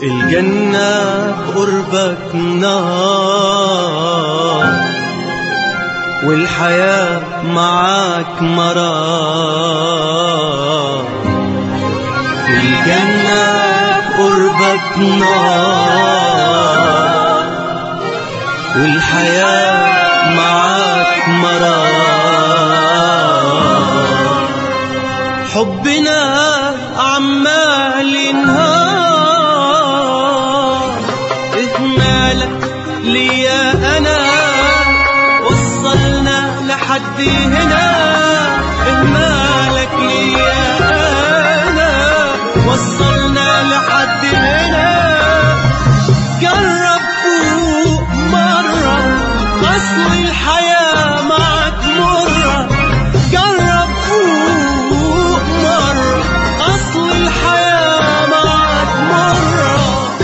الجنة قربك نار والحياة معاك مرار الجنة قربك نار والحياة معاك مرار حبنا عمال ينهار اهمالك ليا انا وصلنا لحد هنا اهمالك ليا انا وصلنا لحد هنا جرب فوق مرة أصل الحياة معك مرة جرب فوق مرة أصل الحياة معك مرة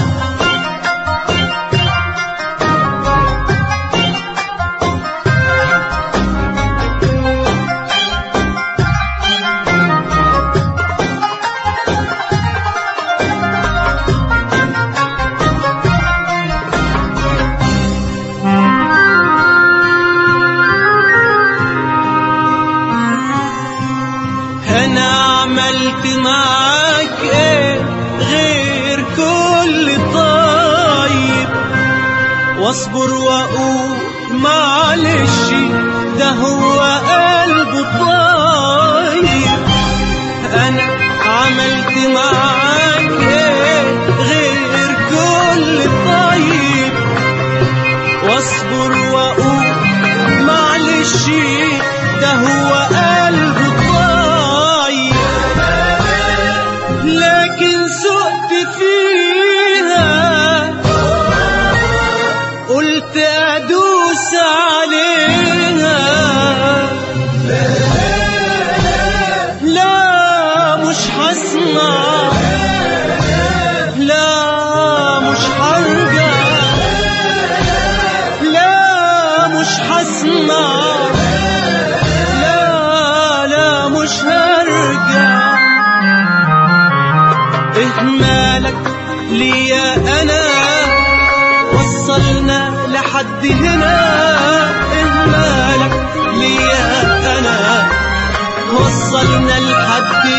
انا عملت معاك ايه غير كل طيب واصبر واقول معلش ده هو قلبه طيب انا عملت معاك ايه غير كل طيب واصبر واقول معلش ده هو قلبه طيب لكن سقت فيها قلت ادوس عليها لا مش هسمع لا مش هرجع لا مش هسمع لا لا مش هرجع اهمالك ليا انا وصلنا لحد هنا اهمالك ليا انا وصلنا لحد